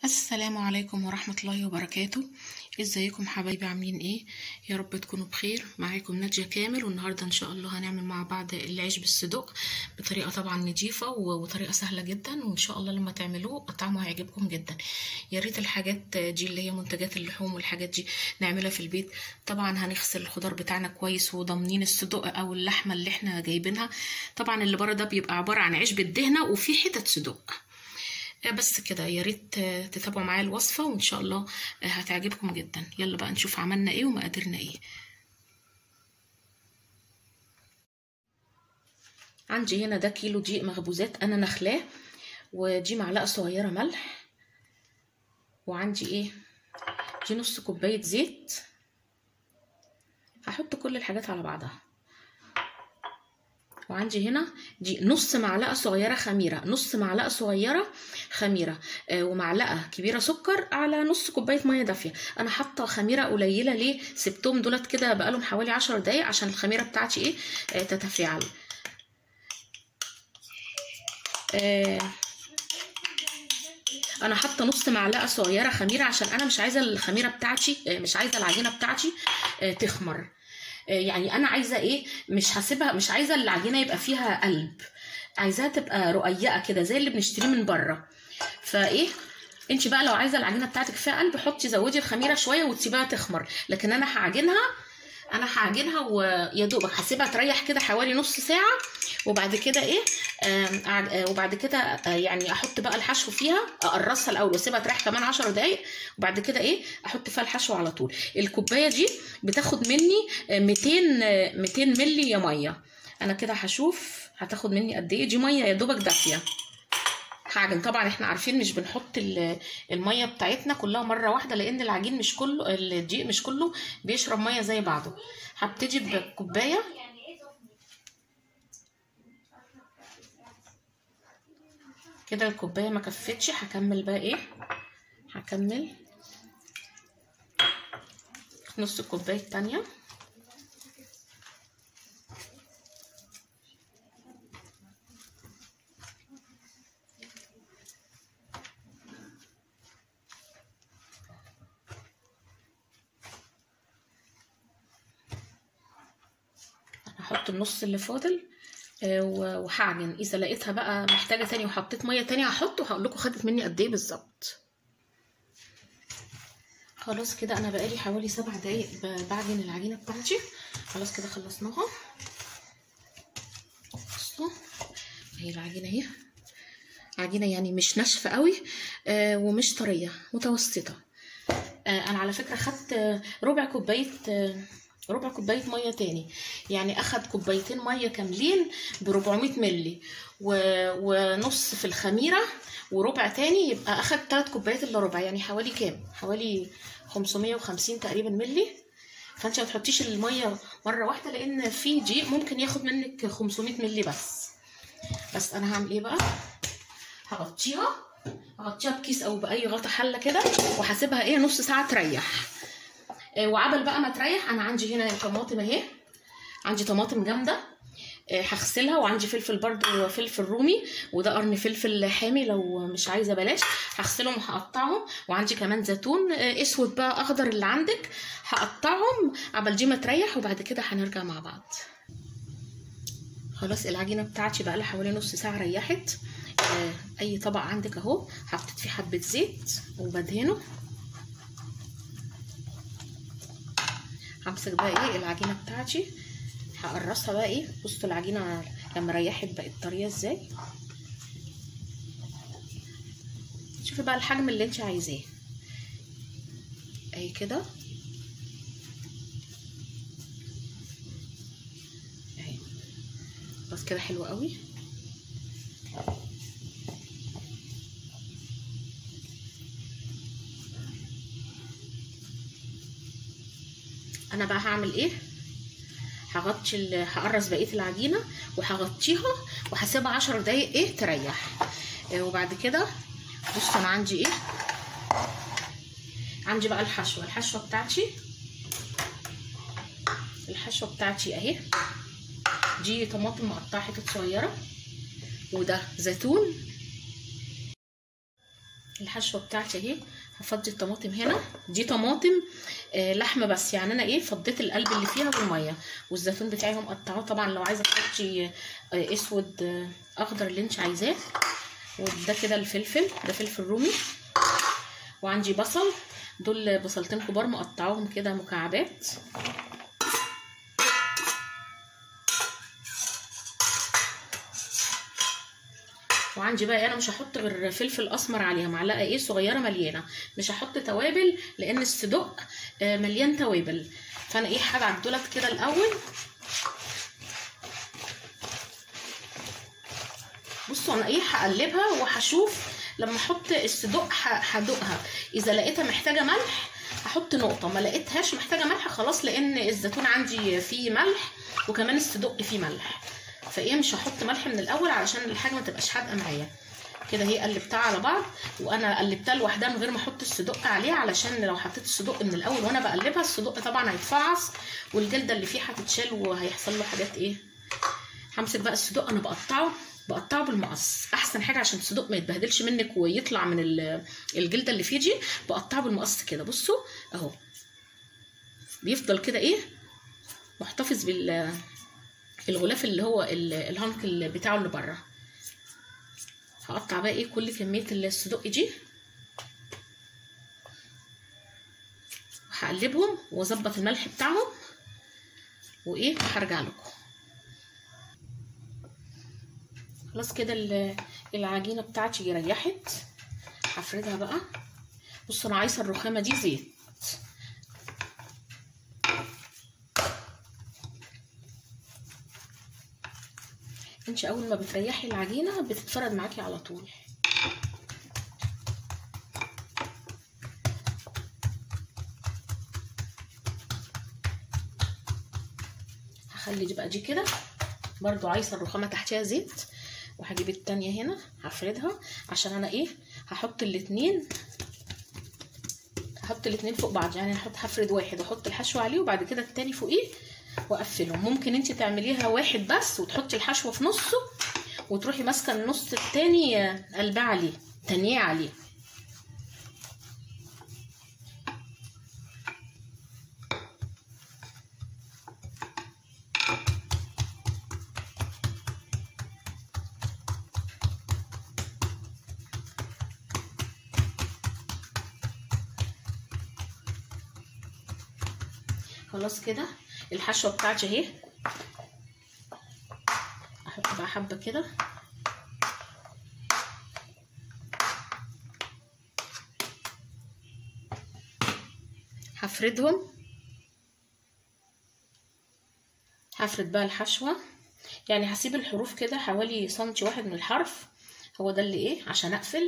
السلام عليكم ورحمة الله وبركاته ازيكم حبايبي عاملين ايه يا رب تكونوا بخير معاكم نادية كامل والنهاردة ان شاء الله هنعمل مع بعض العيش بالصدق بطريقة طبعا نضيفة وطريقة سهلة جدا وان شاء الله لما تعملوه طعمه هيعجبكم جدا يا ريت الحاجات دي اللي هي منتجات اللحوم والحاجات دي نعملها في البيت طبعا هنغسل الخضار بتاعنا كويس وضامنين الصدق او اللحمة اللي احنا جايبينها طبعا اللي بره ده بيبقى عبارة عن عيش بالدهنة وفي حتت صدق بس كده يا ريت تتابعوا معايا الوصفه وان شاء الله هتعجبكم جدا يلا بقى نشوف عملنا ايه ومقاديرنا ايه عندي هنا ده كيلو دقيق مخبوزات انا نخلاه ودي معلقه صغيره ملح وعندي ايه دي نص كوبايه زيت هحط كل الحاجات على بعضها وعندي هنا دي نص معلقه صغيره خميره نص معلقه صغيره خميره آه ومعلقه كبيره سكر على نص كوبايه ميه دافيه انا حاطه خميره قليله ليه سبتهم دولت كده بقالهم حوالي عشر دقايق عشان الخميره بتاعتي ايه آه تتفاعل آه انا حاطه نص معلقه صغيره خميره عشان انا مش عايزه الخميره بتاعتي مش عايزه العجينه بتاعتي تخمر يعني انا عايزه ايه مش هسيبها مش عايزه العجينه يبقى فيها قلب عايزاها تبقى رقيقه كده زي اللي بنشتريه من بره فايه انت بقى لو عايزه العجينه بتاعتك فيها قلب حطي زودي الخميره شويه وتسيبيها تخمر لكن انا هعجنها انا هعجنها ويا دوبك هسيبها تريح كده حوالي نص ساعه وبعد كده ايه آه وبعد كده آه يعني احط بقى الحشو فيها اقرصها الاول واسيبها تريح كمان 10 دقايق وبعد كده ايه احط فيها الحشو على طول الكوبايه دي بتاخد مني 200 200 مللي ميه انا كده هشوف هتاخد مني قد ايه دي ميه يا دوبك دافيه هعجن طبعا احنا عارفين مش بنحط الميه بتاعتنا كلها مره واحده لان العجين مش كله الدقيق مش كله بيشرب ميه زي بعضه هبتدي بكوبايه كده الكوبايه ما كفتش هكمل بقى ايه هكمل نص الكوبايه التانيه هحط النص اللي فاضل وهعجن اذا لقيتها بقى محتاجه تاني وحطيت ميه تاني هحط وهقول لكم خدت مني قد ايه بالظبط خلاص كده انا بقالي حوالي سبع دقايق بعجن العجينه بتاعتي خلاص كده خلصناها بصوا اهي العجينه اهي عجينه يعني مش ناشفه قوي آه ومش طريه متوسطه آه انا على فكره خدت ربع كوبايه آه ربع كوبايه ميه تاني يعني اخد كوبايتين ميه كاملين ب 400 مللي و... ونص في الخميره وربع تاني يبقى اخد 3 كوبايات الا ربع يعني حوالي كام حوالي 550 تقريبا مللي فانت ما تحطيش الميه مره واحده لان في دقيق ممكن ياخد منك 500 مللي بس بس انا هعمل ايه بقى هغطيها هغطيها بكيس او باي غطا حله كده وهسيبها ايه نص ساعه تريح وعبل بقى ما تريح انا عندي هنا طماطم اهي عندي طماطم جامده هغسلها وعندي فلفل برضو فلفل رومي وده قرن فلفل حامي لو مش عايزه بلاش هغسلهم وهقطعهم وعندي كمان زيتون اسود بقى اخضر اللي عندك هقطعهم عبل دي ما تريح وبعد كده هنرجع مع بعض خلاص العجينه بتاعتي بقى لها حوالي نص ساعه ريحت اي طبق عندك اهو حطيت فيه حبه زيت وبدهنه همسك بقى ايه العجينه بتاعتي هقرصها بقى ايه بصوا العجينه لما ريحت بقت طريه ازاي شوفي بقى الحجم اللي انت عايزاه اهي كده اهي بس كده حلوه قوي انا بقى هعمل ايه هغطي هقرص بقيه العجينه وهغطيها وهسيبها عشر دقايق ايه تريح آه وبعد كده بصوا انا عندي ايه عندي بقى الحشوه الحشوه بتاعتي الحشوه بتاعتي اهي دي طماطم مقطعه حتت صغيره وده زيتون الحشوه بتاعتي اهي هفضي الطماطم هنا دي طماطم آه لحمه بس يعني انا ايه فضيت القلب اللي فيها بالميه والزيتون بتاعي هم مقطعوه طبعا لو عايزه تحطي آه اسود آه اخضر اللي انت عايزاه وده كده الفلفل ده فلفل رومي وعندي بصل دول بصلتين كبار مقطعوهم كده مكعبات وعندي بقى انا مش هحط غير فلفل اسمر عليها معلقه ايه صغيره مليانه مش هحط توابل لان الصدق مليان توابل فانا ايه هبعت دولت كده الاول بصوا انا ايه هقلبها وهشوف لما احط الصدق هدوقها اذا لقيتها محتاجه ملح هحط نقطه ما لقيتهاش محتاجه ملح خلاص لان الزيتون عندي فيه ملح وكمان الصدق فيه ملح فايه مش هحط ملح من الاول علشان الحاجه ما تبقاش حادقه معايا كده هي قلبتها على بعض وانا قلبتها لوحدها من غير ما احط الصدق عليه علشان لو حطيت الصدق من الاول وانا بقلبها الصدق طبعا هيتفعص والجلده اللي فيه هتتشال وهيحصل له حاجات ايه همسك بقى الصدق انا بقطعه بقطعه بالمقص احسن حاجه عشان الصدق ما يتبهدلش منك ويطلع من الجلده اللي فيه دي بقطعه بالمقص كده بصوا اهو بيفضل كده ايه محتفظ بال الغلاف اللي هو الهنك اللي بتاعه اللي بره هقطع بقى ايه كل كميه الصدق دي وهقلبهم واظبط الملح بتاعهم وايه هرجع لكم خلاص كده العجينه بتاعتي ريحت هفردها بقى بصوا انا عايزه الرخامه دي زيت انت اول ما بتريحي العجينه بتتفرد معاكي على طول هخلي دي بقى دي كده برضو عايزه الرخامه تحتها زيت وهجيب التانية هنا هفردها عشان انا ايه هحط الاتنين هحط الاتنين فوق بعض يعني هحط هفرد واحد واحط الحشو عليه وبعد كده التاني فوقيه واقفلهم ممكن انت تعمليها واحد بس وتحطي الحشوه في نصه وتروحي ماسكه النص التاني قلباه عليه تانيه عليه خلاص كده الحشوه بتاعتي اهي احط بقى حبه كده هفردهم هفرد بقى الحشوه يعني هسيب الحروف كده حوالي سنتي واحد من الحرف هو ده اللي ايه عشان اقفل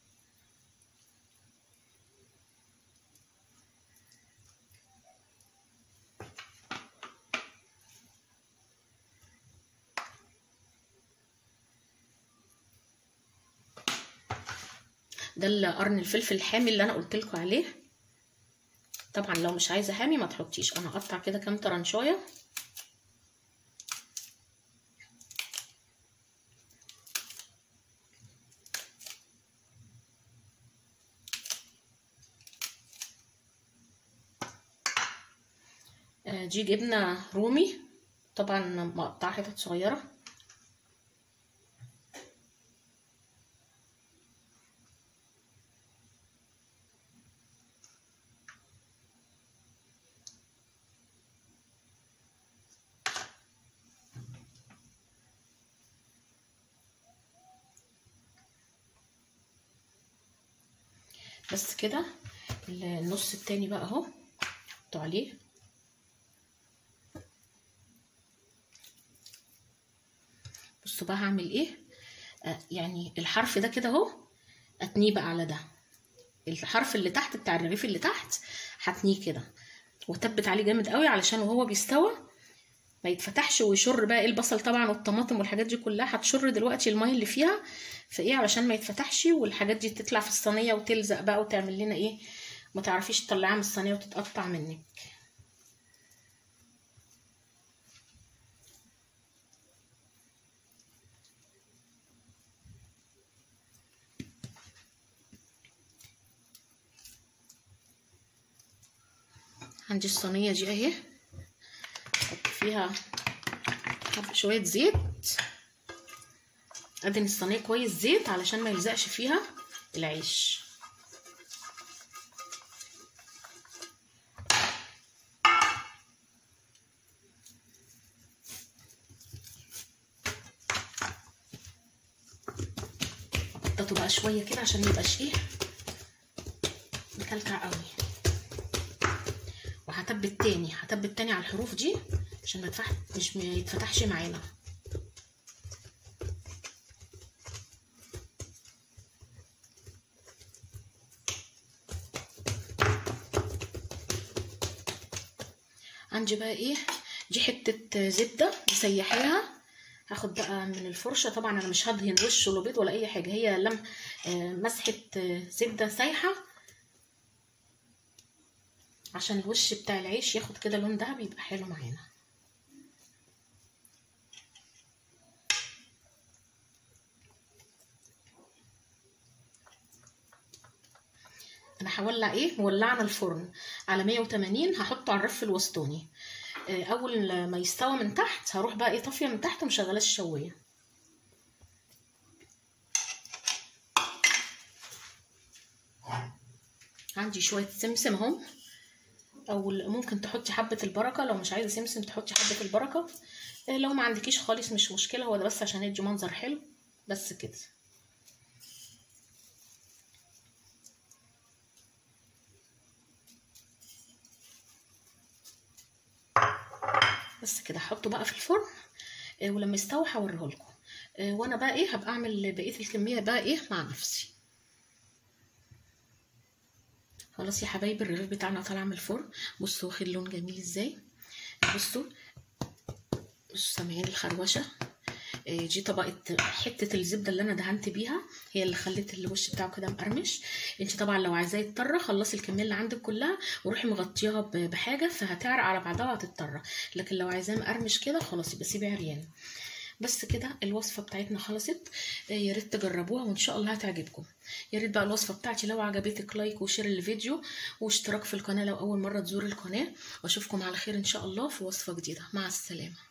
ده قرن الفلفل الحامي اللي انا قلت لكم عليه طبعا لو مش عايزه حامي ما تحطيش انا هقطع كده كام طرنشايه دي جبنه رومي طبعا مقطعه حتت صغيره بس كده النص التاني بقى اهو حطوا عليه بصوا بقى هعمل ايه آه يعني الحرف ده كده اهو اتنيه بقى على ده الحرف اللي تحت بتاع الرغيف اللي تحت هتنيه كده وتبت عليه جامد قوي علشان وهو بيستوى ما يتفتحش ويشر بقى البصل طبعا والطماطم والحاجات دي كلها هتشر دلوقتي الميه اللي فيها فايه علشان ما يتفتحش والحاجات دي تطلع في الصينيه وتلزق بقى وتعمل لنا ايه ما تعرفيش تطلعيها من الصينيه وتتقطع منك عندي الصينيه دي اهي احط فيها حب شويه زيت ادهن الصينيه كويس زيت علشان ما يلزقش فيها العيش بططه بقى شويه كده عشان ميبقاش ايه مكلكع قوي وهتبت تاني هتبت تاني على الحروف دي عشان ما يتفتح مش ما يتفتحش معانا عندي بقى ايه دي حته زبده مسيحاها هاخد بقى من الفرشه طبعا انا مش هدهن وش ولا بيض ولا اي حاجه هي لم آه مسحه آه زبده سايحه عشان الوش بتاع العيش ياخد كده لون دهبي يبقى حلو معانا انا هولع ايه مولعنا الفرن على 180 هحطه على الرف الوسطاني اول ما يستوى من تحت هروح بقى ايه طافيه من تحت ومشغله الشوايه عندي شويه سمسم اهو او ممكن تحطي حبه البركه لو مش عايزه سمسم تحطي حبه البركه لو ما عندكيش خالص مش مشكله هو ده بس عشان يدي منظر حلو بس كده بس كده هحطه بقى في الفرن ولما يستوي هوريه لكم وانا بقى ايه هبقى اعمل بقيه الكميه بقى ايه مع نفسي خلاص يا حبايبي الرغيف بتاعنا طالع من الفرن بصوا واخد لون جميل ازاي بصوا بصوا سامعين الخروشه دي طبقه حته الزبده اللي انا دهنت بيها هي اللي خلت الوش بتاعه كده مقرمش انت طبعا لو عايزاه يتطرى خلصي الكميه اللي عندك كلها وروحي مغطياها بحاجه فهتعرق على بعضها وهتتطرى لكن لو عايزاه مقرمش كده خلاص يبقى سيبي عريان بس كده الوصفه بتاعتنا خلصت يا ريت تجربوها وان شاء الله هتعجبكم يا ريت بقى الوصفه بتاعتي لو عجبتك لايك وشير الفيديو واشتراك في القناه لو اول مره تزور القناه واشوفكم على خير ان شاء الله في وصفه جديده مع السلامه